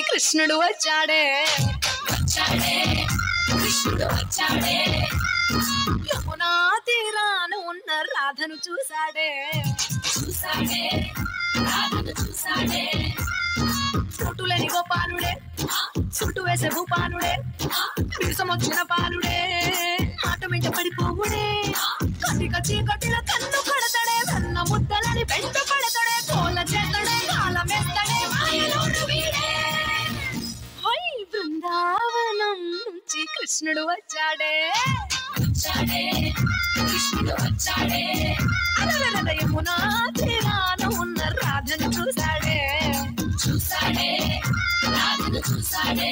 కృష్ణుడు వచ్చాడే వచ్చాడే కృష్ణుడు వచ్చాడే యమునా తీరాన ఉన్న రాధను చూశాడే చూసాడే రాధను చూసాడే చుట్టులేని గోపాలుడే చుట్టు వేసే భూపాలుడే విషమొచ్చిన పాలుడే మాట మీద పడిపోవుడే కటిక చీకటిల కన్ను కడతాడే కన్న ముద్దలని పెంట పడతాడే కోల చేతడే కాలమెత్తడే మాయలోడు వీడే హై బృందావనం నుంచి కృష్ణుడు వచ్చాడే వచ్చాడే కృష్ణుడు వచ్చాడే అలలల యమునా తీరాన ఉన్న రాధను చూశాడే చూసాడే రాధను చూసాడే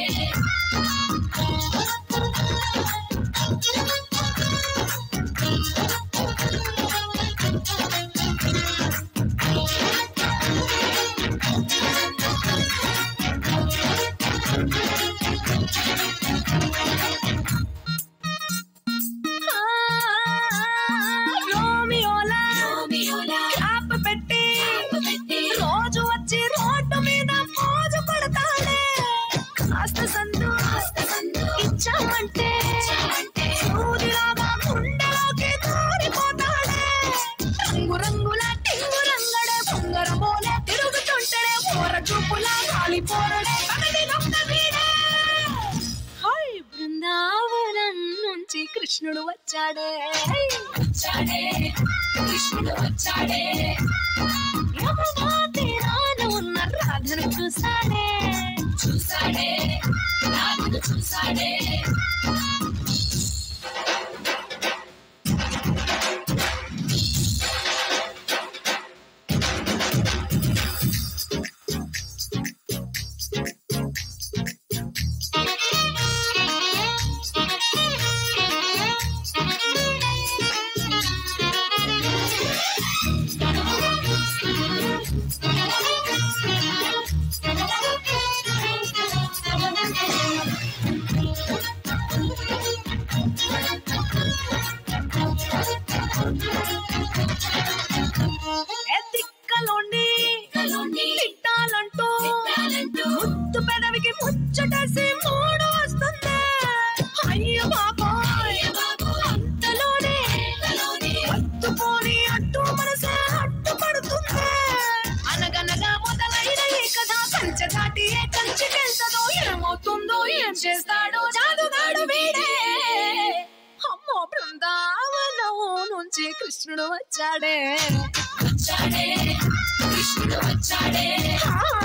ఆ, రోమియోలా రోమియోలా క్యాప్ పెట్టి పెట్టి రోజు వచ్చి రోడ్డు మీద మోజు పడతాడే కాస్త సందు కాస్త సందు ఇచ్చామంటే ఇచ్చామంటే సూదిలాగా గుండెలోకి దూరిపోతాడే రంగు రంగుల టింగు రంగడే బొంగరమోలే తిరుగుతుంటాడే ఓర చూపులా కాలిపోరడే పగటి నొక్క వీడే హై బృందావనం నుంచి కృష్ణుడు వచ్చాడే వచ్చాడే కృష్ణుడు వచ్చాడే యమునా తీరాన ఉన్న రాధను చూసాడే చూసాడే రాధను చూసాడే ఏ తిక్కలోండి తిక్కలోండి తిట్టాలంటూ తిట్టాలంటూ ముద్దు పెదవికి ముచ్చటేసి మూడు వస్తుంది అయ్యో బాబాయ్ బాబోయ్ అంతలోనే ఇంతలోనే హత్తుకొని అట్టు మనసే అడ్డుపడుతుంది అనగనగా మొదలైన ఈ కథ కంచె దాటి ఏ కంచెకెళ్తదో ఏమవుతుందో ఏం చేస్తాడో జాదుగాడు వీడే అమ్మో బృందావనం నుంచి కృష్ణుడు వచ్చాడే వచ్చాడే కృష్ణుడు వచ్చాడే ఆ